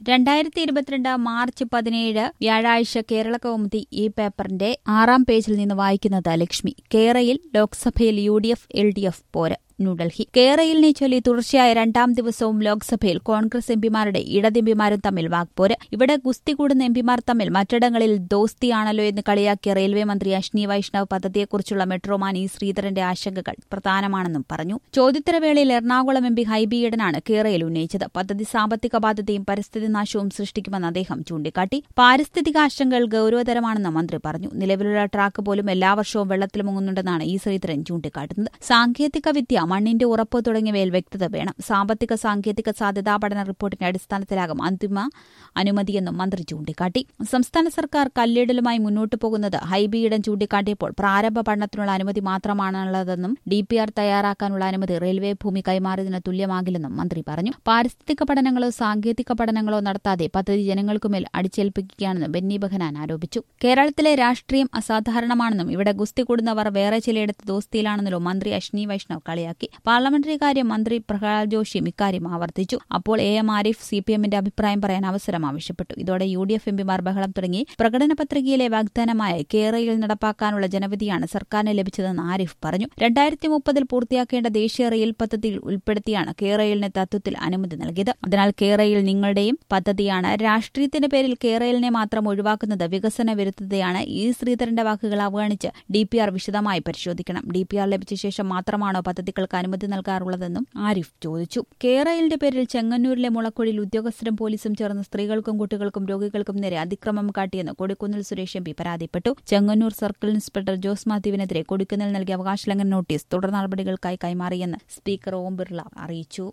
രണ്ടായിരത്തി ഇരുപത്തിരണ്ട് മാർച്ച് പതിനേഴ് വ്യാഴാഴ്ച കേരള കൗമുദി ഈ പേപ്പറിന്റെ ആറാം പേജിൽ നിന്ന് വായിക്കുന്നത് ലക്ഷ്മി കേരയിൽ ലോക്സഭയിൽ U D F L D F പോര് ന്യൂഡൽഹി കേരളിനെ ചൊല്ലി തുടർച്ചയായ രണ്ടാം ദിവസവും ലോക്സഭയിൽ കോൺഗ്രസ് എംപിമാരുടെ ഇടതെംപിമാരും തമ്മിൽ വാക്പോര് ഇവിടെ ഗുസ്തി കൂടുന്ന എംപിമാർ തമ്മിൽ മറ്റിടങ്ങളിൽ ദോസ്തിയാണല്ലോ എന്ന് കളിയാക്കിയ റെയിൽവേ മന്ത്രി അശ്നി വൈഷ്ണവ് പദ്ധതിയെക്കുറിച്ചുള്ള മെട്രോമാൻ ഇ ശ്രീധരന്റെ ആശങ്കകൾ പ്രധാനമാണെന്നും പറഞ്ഞു ചോദ്യോത്തരവേളയിൽ എറണാകുളം എം പി ഹൈബി ഈഡനാണ് കേരയിൽ ഉന്നയിച്ചത് പദ്ധതി സാമ്പത്തിക ബാധ്യതയും പരിസ്ഥിതി നാശവും സൃഷ്ടിക്കുമെന്ന് അദ്ദേഹം ചൂണ്ടിക്കാട്ടി പാരിസ്ഥിതിക ആശങ്കകൾ ഗൌരവതരമാണെന്ന് മന്ത്രി പറഞ്ഞു നിലവിലുള്ള ട്രാക്ക് പോലും എല്ലാ വർഷവും വെള്ളത്തിൽ മുങ്ങുന്നുണ്ടെന്നാണ് ഇ ശ്രീധരൻ ചൂണ്ടിക്കാട്ടുന്നത് സാങ്കേതിക വിദ്യ മണ്ണിന്റെ ഉറപ്പ് തുടങ്ങിയവയിൽ വ്യക്തത വേണം സാമ്പത്തിക സാങ്കേതിക സാധ്യതാ പഠന റിപ്പോർട്ടിന്റെ അടിസ്ഥാനത്തിലാകും അന്തിമ അനുമതിയെന്നും മന്ത്രി ചൂണ്ടിക്കാട്ടി സംസ്ഥാന സർക്കാർ കല്ലിടലുമായി മുന്നോട്ടു പോകുന്നത് ഹൈബിയിടം ചൂണ്ടിക്കാട്ടിയപ്പോൾ പ്രാരംഭ പഠനത്തിനുള്ള അനുമതി മാത്രമാണുള്ളതെന്നും ഡി പി ആർ തയ്യാറാക്കാനുള്ള അനുമതി റെയിൽവേ ഭൂമി കൈമാറിയതിന് തുല്യമാകില്ലെന്നും മന്ത്രി പറഞ്ഞു പാരിസ്ഥിതിക പഠനങ്ങളോ സാങ്കേതിക പഠനങ്ങളോ നടത്താതെ പദ്ധതി ജനങ്ങൾക്കുമേൽ അടിച്ചേൽപ്പിക്കുകയാണെന്ന് ബെന്നി ബെഹനാൻ ആരോപിച്ചു കേരളത്തിലെ രാഷ്ട്രീയം അസാധാരണമാണെന്നും ഇവിടെ ഗുസ്തി കൂടുന്നവർ വേറെ ചിലയിടത്ത് ദോസ്തിയിലാണെന്നല്ലോ മന്ത്രി അശ്നി വൈഷ്ണവ് കളിയാക്കി പാർലമെന്ററി കാര്യ മന്ത്രി പ്രഹ്ലാദ് ജോഷിയും ഇക്കാര്യം ആവർത്തിച്ചു അപ്പോൾ A M Arif C P എമ്മിന്റെ അഭിപ്രായം പറയാൻ അവസരം ആവശ്യപ്പെട്ടു ഇതോടെ യു ഡി എഫ് എംപിമാർ ബഹളം തുടങ്ങി പ്രകടന പത്രികയിലെ വാഗ്ദാനമായ കേരളയിൽ നടപ്പാക്കാനുള്ള ജനവിധിയാണ് സർക്കാരിന് ലഭിച്ചതെന്ന് ആരിഫ് പറഞ്ഞു രണ്ടായിരത്തി മുപ്പതിൽ പൂർത്തിയാക്കേണ്ട ദേശീയ റെയിൽ പദ്ധതിയിൽ ഉൾപ്പെടുത്തിയാണ് കേരളിന് തത്വത്തിൽ അനുമതി നൽകിയത് അതിനാൽ കേരയിൽ നിങ്ങളുടെയും പദ്ധതിയാണ് രാഷ്ട്രീയത്തിന്റെ പേരിൽ കേരളിനെ മാത്രം ഒഴിവാക്കുന്നത് വികസന വിരുദ്ധതയാണ് ഈ ശ്രീധരന്റെ വാക്കുകൾ അവഗണിച്ച് ഡി പി ആർ വിശദമായി പരിശോധിക്കണം ഡി പി ആർ ലഭിച്ച ശേഷം മാത്രമാണോ പദ്ധതികൾക്ക് അനുമതി നൽകാറുള്ളതെന്നും ആരിഫ് ചോദിച്ചു കേരളിന്റെ പേരിൽ ചെങ്ങന്നൂരിലെ മുളക്കുഴിയിൽ ഉദ്യോഗസ്ഥരും പോലീസും ചേർന്ന് സ്ത്രീകൾക്കും കുട്ടികൾക്കും രോഗികൾക്കും നേരെ അതിക്രമം കാട്ടിയെന്ന് കൊടിക്കുന്നിൽ സുരേഷ് എം പി പരാതിപ്പെട്ടു ചെങ്ങന്നൂർ സർക്കിൾ ഇൻസ്പെക്ടർ ജോസ് മാത്യുവിനെതിരെ കൊടിക്കുന്നിൽ നൽകിയ അവകാശലംഘന നോട്ടീസ് തുടർ നടപടികൾക്കായി കൈമാറിയെന്ന് സ്പീക്കർ ഓം ബിർള അറിയിച്ചു